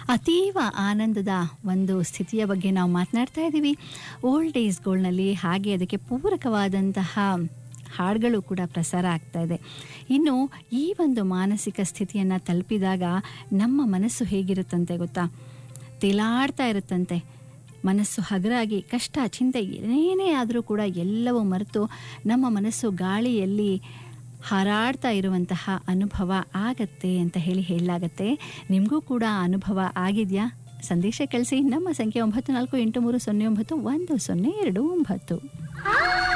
ಅತೀವ ಆನಂದದ ಒಂದು ಸ್ಥಿತಿಯ ಬಗ್ಗೆ ನಾವು ಮಾತನಾಡ್ತಾ ಇದ್ದೀವಿ ಓಲ್ಡ್ ಏಜ್ ಗೋಲ್ಡ್ನಲ್ಲಿ ಹಾಗೆ ಅದಕ್ಕೆ ಪೂರಕವಾದಂತಹ ಹಾಡುಗಳು ಕೂಡ ಪ್ರಸಾರ ಆಗ್ತಾ ಇದೆ ಇನ್ನು ಈ ಒಂದು ಮಾನಸಿಕ ಸ್ಥಿತಿಯನ್ನು ತಲುಪಿದಾಗ ನಮ್ಮ ಮನಸ್ಸು ಹೇಗಿರುತ್ತಂತೆ ಗೊತ್ತಾ ತೇಲಾಡ್ತಾ ಇರುತ್ತಂತೆ ಮನಸ್ಸು ಹಗರಾಗಿ ಕಷ್ಟ ಚಿಂತೆ ಏನೇ ಆದರೂ ಕೂಡ ಎಲ್ಲವೂ ಮರೆತು ನಮ್ಮ ಮನಸ್ಸು ಗಾಳಿಯಲ್ಲಿ ಹಾರಾಡ್ತಾ ಇರುವಂತಹ ಅನುಭವ ಆಗತ್ತೆ ಅಂತ ಹೇಳಿ ಹೇಳಲಾಗತ್ತೆ ನಿಮಗೂ ಕೂಡ ಆ ಅನುಭವ ಆಗಿದೆಯಾ ಸಂದೇಶ ಕಳಿಸಿ ನಮ್ಮ ಸಂಖ್ಯೆ ಒಂಬತ್ತು ನಾಲ್ಕು ಎಂಟು ಮೂರು ಸೊನ್ನೆ ಒಂಬತ್ತು ಒಂದು ಸೊನ್ನೆ ಎರಡು ಒಂಬತ್ತು